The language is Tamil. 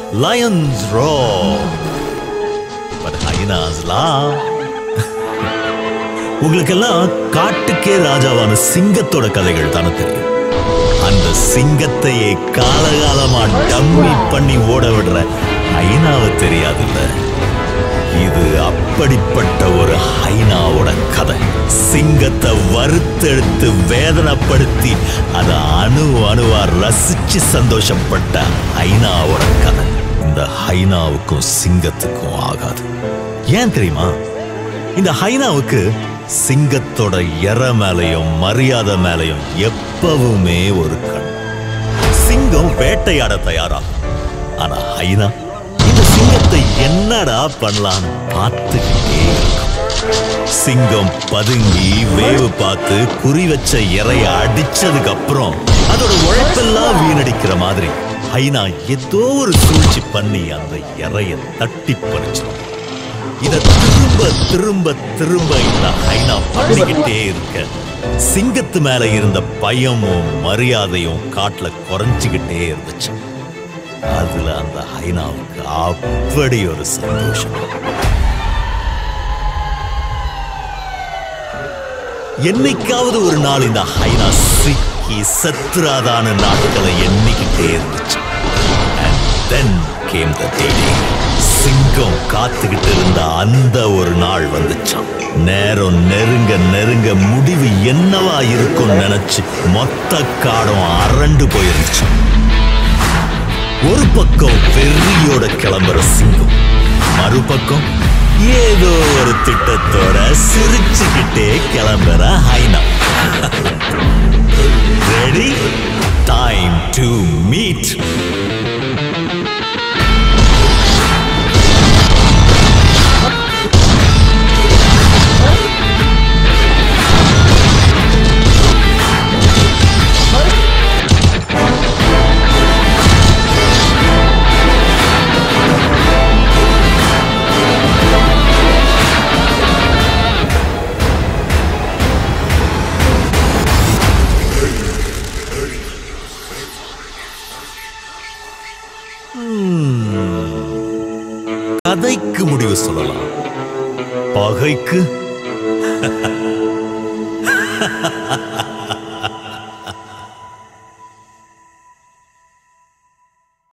lions roar but hyenas laugh உங்களுக்கெல்லாம் காட்டுக்கே ராஜாவான சிங்கத்தோட கதைகள் தானே தெரியும் அந்த சிங்கத்தையே காலகாலமா டம்மி பண்ணி ஓட விடுற ஹைனாவை தெரியாதுல்ல இது அப்படிப்பட்ட ஒரு ஹைனாவோட கதை சிங்கத்தை வறுத்தெடுத்து வேதனைப்படுத்தி அதை அணு அணுவா ரசிச்சு சந்தோஷப்பட்ட ஹைனாவோட கதை இந்த ஹைனாவுக்கும் சிங்கத்துக்கும் ஆகாது ஏன் தெரியுமா இந்த ஹைனாவுக்கு சிங்கத்தோட எற மேலையும் மரியாதை மேலையும் எப்பவுமே ஒரு கண் சிங்கம் வேட்டையாட தயாராகும் ஆனா ஹைனா இந்த சிங்கத்தை என்னடா பண்ணலான்னு பார்த்துக்கிட்டே இருக்கும் சிங்கம் பதுங்கி வேவு பார்த்து குறி வச்ச இறைய அடிச்சதுக்கு அப்புறம் அதோட உழைப்பெல்லாம் வீணடிக்கிற மாதிரி ஹைனா ஏதோ ஒரு சூழ்ச்சி பண்ணி அந்த இறைய தட்டி பறிச்சிடும் இத திரும்ப திரும்ப திரும்ப இந்த ஹைனா பண்ணிக்கிட்டே இருக்க சிங்கத்து மேல இருந்த பயமும் மரியாதையும் காட்டுல குறைஞ்சுக்கிட்டே இருந்துச்சு அதுல அந்த ஹைனாவுக்கு அப்படி ஒரு சந்தோஷம் என்னைக்காவது ஒரு நாள் இந்த ஹைனா சிக்கி சத்ராதான நாட்களை எண்ணிக்கிட்டே இருந்துச்சு And then came the day. சிங்கம் காத்துக்கிட்டு இருந்த அந்த ஒரு நாள் வந்துச்சாம் நேரம் நெருங்க நெருங்க முடிவு என்னவா இருக்கும் நினைச்சு மொத்த காடும் அரண்டு போயிருந்துச்சு ஒரு பக்கம் வெறியோட கிளம்புற சிங்கம் மறுபக்கம் ஏதோ ஒரு திட்டத்தோட சிரிச்சுக்கிட்டே கிளம்புற hyena ready time to meet கதைக்கு முடிவு சொல்லலாம் பகைக்கு